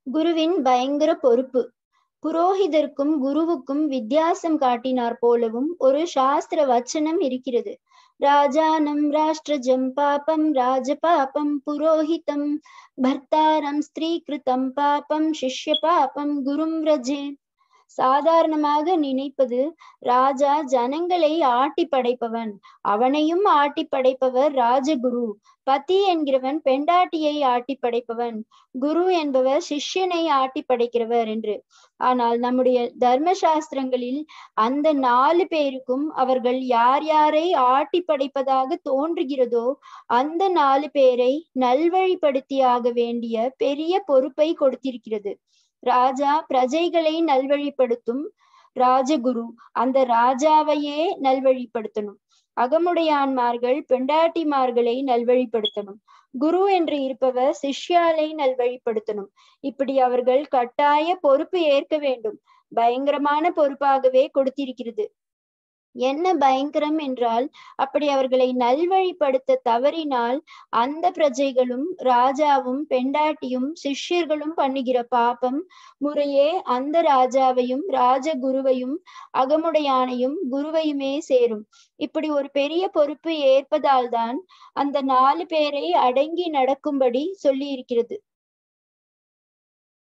குருவின் பயங்கர பொறுப்பு புரோகிதருக்கும் குருவுக்கும் வித்தியாசம் காட்டினார் போலவும் ஒரு சாஸ்திர வச்சனம் இருக்கிறது ராஜானம் ராஷ்டிரஜம் பாபம் ராஜ பாபம் புரோஹிதம் பர்த்தாரம் ஸ்திரீகிருதம் பாபம் சிஷ்ய பாபம் குரும் ரஜே சாதாரணமாக நினைப்பது ராஜா ஜனங்களை ஆட்டி படைப்பவன் அவனையும் ஆட்டி படைப்பவர் ராஜகுரு பதி என்கிறவன் பெண்டாட்டியை ஆட்டி படைப்பவன் குரு என்பவர் சிஷ்யனை ஆட்டி படைக்கிறவர் என்று ஆனால் நம்முடைய தர்ம சாஸ்திரங்களில் அந்த நாலு பேருக்கும் அவர்கள் யார் யாரை ஆட்டி படைப்பதாக தோன்றுகிறதோ அந்த நாலு பேரை நல்வழிப்படுத்தியாக வேண்டிய பெரிய பொறுப்பை கொடுத்திருக்கிறது ராஜா பிரஜைகளை நல்வழிப்படுத்தும் ராஜகுரு அந்த ராஜாவையே நல்வழிப்படுத்தணும் அகமுடையான்மார்கள் பெண்டாட்டிமார்களை நல்வழிப்படுத்தணும் குரு என்று இருப்பவர் சிஷ்யாலை நல்வழிப்படுத்தணும் இப்படி அவர்கள் கட்டாய பொறுப்பு ஏற்க வேண்டும் பயங்கரமான பொறுப்பாகவே கொடுத்திருக்கிறது என்ன பயங்கரம் என்றால் அப்படி அவர்களை நல்வழிப்படுத்த தவறினால் அந்த பிரஜைகளும் ராஜாவும் பெண்டாட்டியும் சிஷ்யர்களும் பண்ணுகிற பாபம் முறையே அந்த ராஜாவையும் ராஜகுருவையும் அகமுடையானையும் குருவையுமே சேரும் இப்படி ஒரு பெரிய பொறுப்பு ஏற்பதால் தான் அந்த நாலு பேரை அடங்கி நடக்கும்படி சொல்லி இருக்கிறது